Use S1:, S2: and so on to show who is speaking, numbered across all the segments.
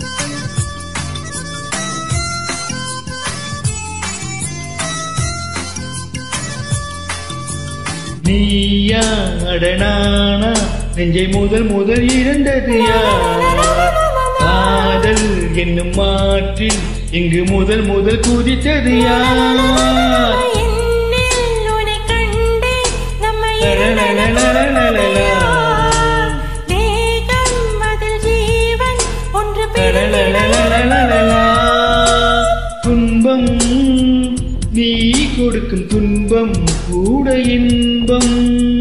S1: நீயா அடனானா நெஞ்சை முதல் முதல் இறந்தது யார் காதல் என்னும் மாற்றில் இங்கு முதல் முதல் குதித்தது யார்
S2: என்னில் உன்னை கண்டேன், நம்மை
S1: லலலலலலலலா.
S2: தேகம் அதில் ஜீவன் ஒன்று
S1: லலலலலலலலா. துன்பம் நீ கொடுக்கும் துன்பம் கூட இன்பம்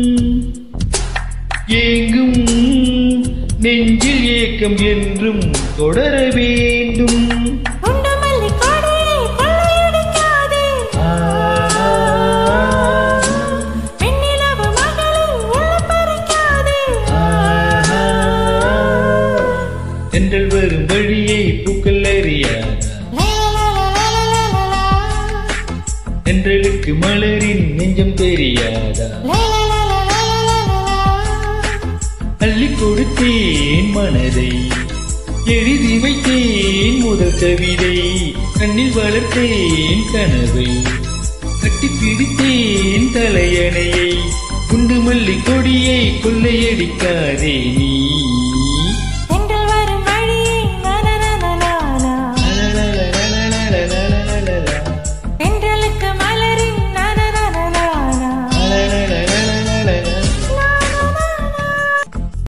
S1: ஏங்கும் நெஞ்சில் ஏக்கம் என்றும் தொடர வேண்டும்
S2: உண்டமல்லி கொடியை கொள்ளையடிக்காதே. வெண்ணிலவு மகளிர் உள்ளம் பறிக்காதே.
S1: தென்றல் வரும் வழியை பூக்கள் அறியாதா
S2: லேலலலலலலலா.
S1: தென்றலுக்கு மலரின் நெஞ்சம் தெரியாதா
S2: லேலலலலலலலா.
S1: அள்ளி கொடுத்தேன் மனதை எழுதி வைத்தேன் முதல் கவிதை கண்ணில் வளர்த்தேன் கனவை கட்டி பிடித்தேன் தலையணையை குண்டு மல்லி கொடியை கொள்ளையடிக்காதே நீ